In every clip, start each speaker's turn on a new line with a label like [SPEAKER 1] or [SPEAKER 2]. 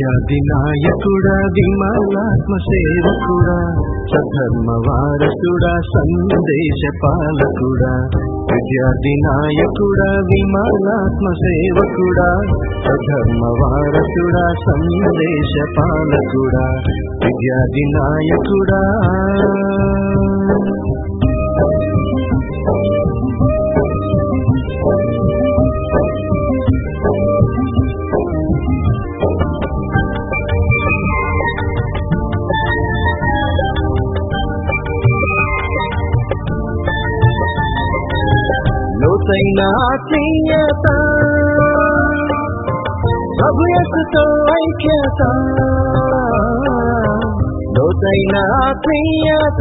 [SPEAKER 1] విద్యాధినాయకుడా విమలాత్మ సేవకుడా సధర్మ వారసుడా సందేశ పాలకుడా విద్యాధినాయకుడా విమలాత్మ సేవకుడా సధర్మ వారసుడా సందేశ పాలకుడా విద్యాధినాయకుడా లోతైన ఆత్మీయత ప్రభుయసుతో ఐక్యత లోతైన ఆత్మీయత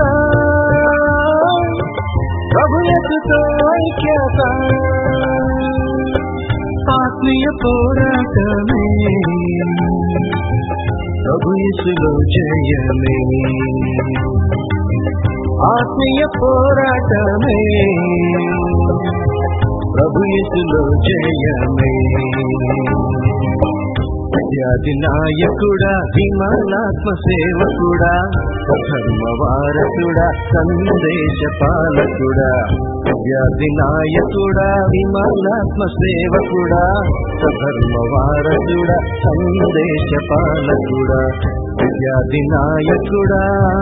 [SPEAKER 1] ప్రభుయసుతో ఐక్యత ఆత్మీయ పోరాటమే ప్రభుయసులో జయమే ఆత్మీయ పోరాటమే ప్రభుయసులో జయమే విద్యాధినాయకుడా విమలాత్మ సేవకుడా ధర్మ వారసుడా సందేశ పాలకుడా విద్యాధినాయకుడా విమలాత్మ సేవకుడా ధర్మ వారసుడా సందేశ పాలకుడా విద్యాధినాయకుడా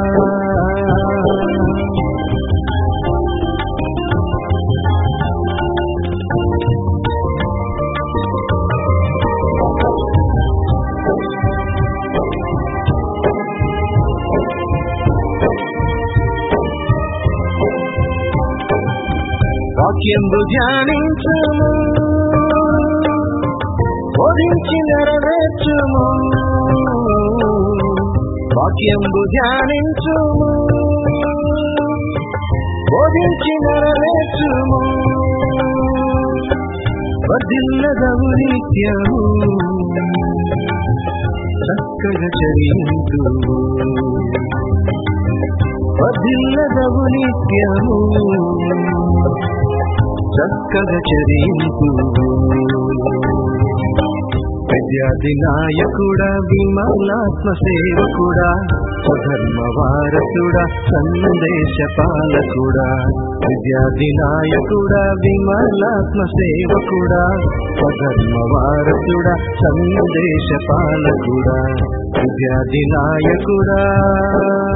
[SPEAKER 1] వాక్యంబు ధ్యానించుము బోధించి నెరవేర్చుము వాక్యంబు ధ్యానించుము బోధించి నెరవేర్చుము వర్ధిల్లదవు నిత్యము చక్కగా చరించు వర్ధిల్లదవు నిత్యము చక్కగా చరింపు విద్యాధినాయకుడా విమలాత్మ సేవకుడా స్వధర్మ వారసుడా సందేశ పాలకుడా విద్యాధినాయకుడా విమలాత్మ సేవకుడా స్వధర్మ వారసుడా సందేశ పాలకుడా విద్యాధినాయకుడా